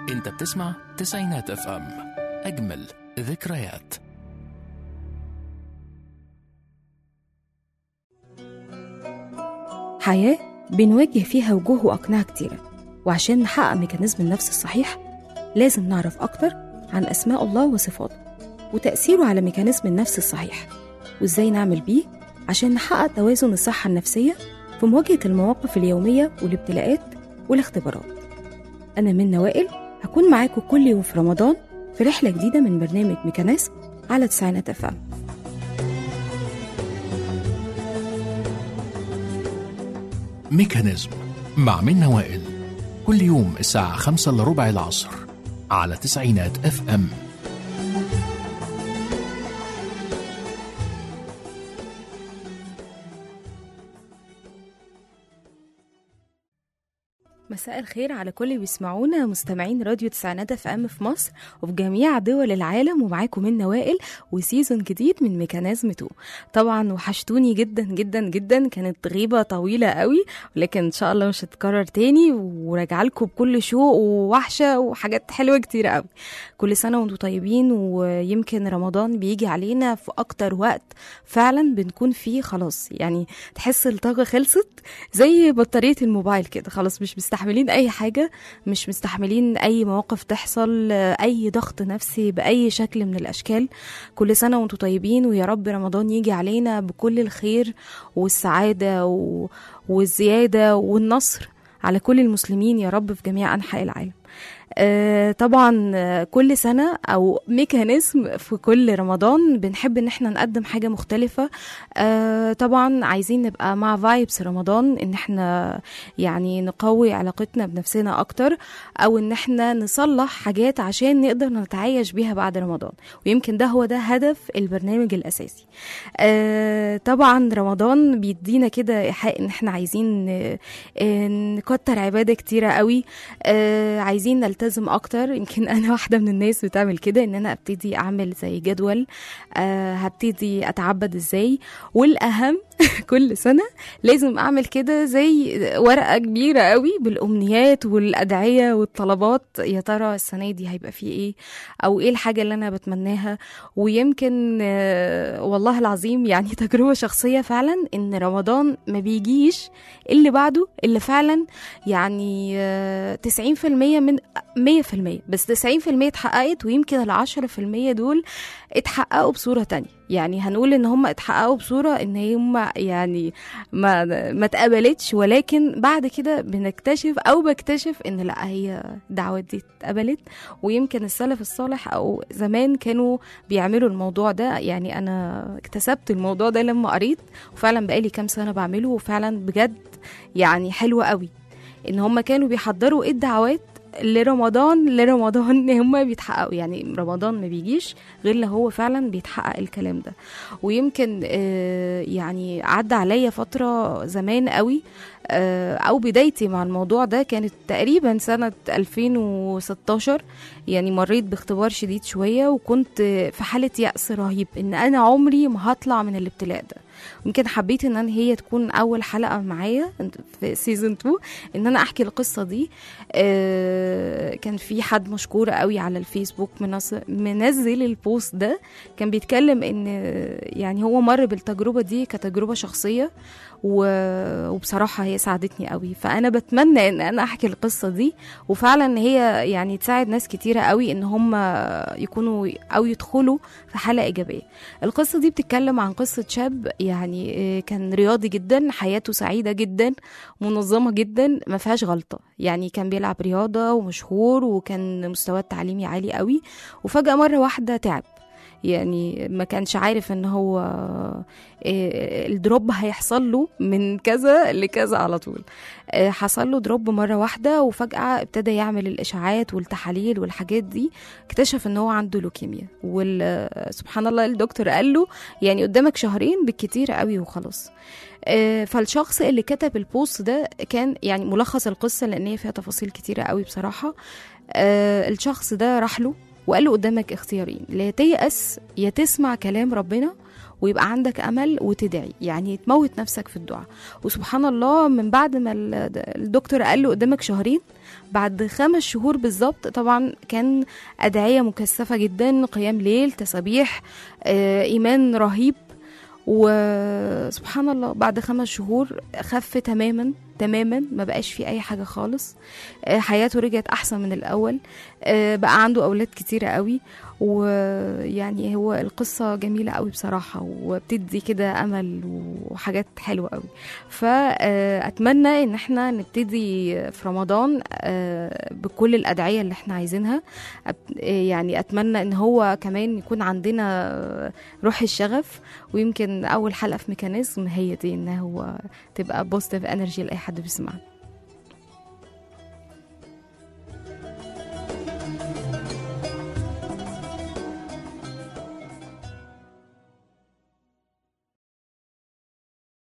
انت بتسمع تسعينات اف ام اجمل ذكريات حياة بنواجه فيها وجوه وأقنعة كتيرة وعشان نحقق ميكانيزم النفس الصحيح لازم نعرف أكتر عن أسماء الله وصفاته وتأثيره على ميكانيزم النفس الصحيح وإزاي نعمل بيه عشان نحقق توازن الصحة النفسية في مواجهة المواقف اليومية والابتلاءات والاختبارات أنا منى وائل هكون معاكم كل يوم في رمضان في رحلة جديدة من برنامج ميكانيزم على تسعينات أفهم ميكانيزم مع منى وائل كل يوم الساعة خمسة إلا ربع العصر على تسعينات اف ام مساء الخير على كل اللي بيسمعونا مستمعين راديو تسعينات اف ام في مصر وفي جميع دول العالم ومعاكم من نوائل وسيزون جديد من ميكانيزم 2 طبعا وحشتوني جدا جدا جدا كانت غيبة طويلة قوي ولكن ان شاء الله مش هتكرر تاني وراجع لكم بكل شوق ووحشة وحاجات حلوة كتير قوي كل سنة وانتم طيبين ويمكن رمضان بيجي علينا في اكتر وقت فعلا بنكون فيه خلاص يعني تحس الطاقة خلصت زي بطارية الموبايل كده خلاص مش مستحملين اي حاجه مش مستحملين اي مواقف تحصل اي ضغط نفسي باي شكل من الاشكال كل سنه وانتم طيبين ويا رب رمضان يجي علينا بكل الخير والسعاده و... والزياده والنصر على كل المسلمين يا رب في جميع انحاء العالم آه طبعا آه، كل سنة أو ميكانيزم في كل رمضان بنحب إن احنا نقدم حاجة مختلفة آه طبعا عايزين نبقى مع فايبس رمضان إن احنا يعني نقوي علاقتنا بنفسنا أكتر أو إن احنا نصلح حاجات عشان نقدر نتعايش بيها بعد رمضان ويمكن ده هو ده هدف البرنامج الأساسي آه طبعا رمضان بيدينا كده إيحاء إن احنا عايزين آه، آه، نكتر عبادة كتيرة قوي آه عايزين نلتزم اكتر يمكن انا واحده من الناس بتعمل كده ان انا ابتدي اعمل زي جدول آه هبتدي اتعبد ازاي والاهم كل سنه لازم اعمل كده زي ورقه كبيره قوي بالامنيات والادعيه والطلبات يا ترى السنه دي هيبقى فيه ايه او ايه الحاجه اللي انا بتمناها ويمكن آه والله العظيم يعني تجربه شخصيه فعلا ان رمضان ما بيجيش اللي بعده اللي فعلا يعني آه، 90% من 100% بس 90% اتحققت ويمكن ال 10% دول اتحققوا بصورة تانية يعني هنقول ان هم اتحققوا بصورة ان هم يعني ما ما اتقبلتش ولكن بعد كده بنكتشف او بكتشف ان لا هي الدعوات دي اتقبلت ويمكن السلف الصالح او زمان كانوا بيعملوا الموضوع ده يعني انا اكتسبت الموضوع ده لما قريت وفعلا بقالي كام سنة بعمله وفعلا بجد يعني حلو قوي ان هم كانوا بيحضروا ايه الدعوات لرمضان لرمضان هم بيتحققوا يعني رمضان ما بيجيش غير لو هو فعلا بيتحقق الكلام ده ويمكن آه، يعني عدى عليا فترة زمان قوي آه، او بدايتي مع الموضوع ده كانت تقريبا سنة 2016 يعني مريت باختبار شديد شوية وكنت في حالة يأس رهيب ان انا عمري ما هطلع من الابتلاء ده يمكن حبيت ان أنا هي تكون اول حلقة معايا في سيزون 2 ان انا احكي القصة دي آه، كان في حد مشكور قوي على الفيسبوك منص- منزل البوست ده كان بيتكلم ان يعني هو مر بالتجربة دي كتجربة شخصية و- وبصراحة هي ساعدتني قوي فأنا بتمنى إن أنا أحكي القصة دي وفعلا إن هي يعني تساعد ناس كتيرة قوي إن هم يكونوا أو يدخلوا في حالة إيجابية القصة دي بتتكلم عن قصة شاب يعني آه، كان رياضي جدا حياته سعيدة جدا منظمة جدا ما فيهاش غلطة يعني كان بيلعب رياضة ومشهور وكان مستواه التعليمي عالي قوي وفجأة مرة واحدة تعب يعني ما كانش عارف ان هو آه، الدروب هيحصل له من كذا لكذا على طول آه، حصل له دروب مرة واحدة وفجأة ابتدى يعمل الإشاعات والتحاليل والحاجات دي اكتشف ان هو عنده لوكيميا وسبحان الله الدكتور قال له يعني قدامك شهرين بالكتير قوي وخلاص آه، فالشخص اللي كتب البوست ده كان يعني ملخص القصة لأن هي فيها تفاصيل كتيرة قوي بصراحة آه، الشخص ده راح له وقال له قدامك اختيارين لا تيأس يا تسمع كلام ربنا ويبقى عندك امل وتدعي يعني تموت نفسك في الدعاء وسبحان الله من بعد ما ال- الدكتور قال له قدامك شهرين بعد خمس شهور بالظبط طبعا كان أدعية مكثفة جدا قيام ليل تسابيح آه، إيمان رهيب وسبحان الله بعد خمس شهور خف تماما تماما ما بقاش فيه اي حاجه خالص آه، حياته رجعت احسن من الاول آه، بقى عنده اولاد كتيره قوي ويعني هو القصه جميله قوي بصراحه وبتدي كده امل وحاجات حلوه قوي فاتمنى ان احنا نبتدي في رمضان آه، بكل الادعيه اللي احنا عايزينها أب- آه، يعني اتمنى ان هو كمان يكون عندنا روح الشغف ويمكن اول حلقه في ميكانيزم هي دي ان هو تبقى بوزيتيف انرجي لاي حد بيسمعنا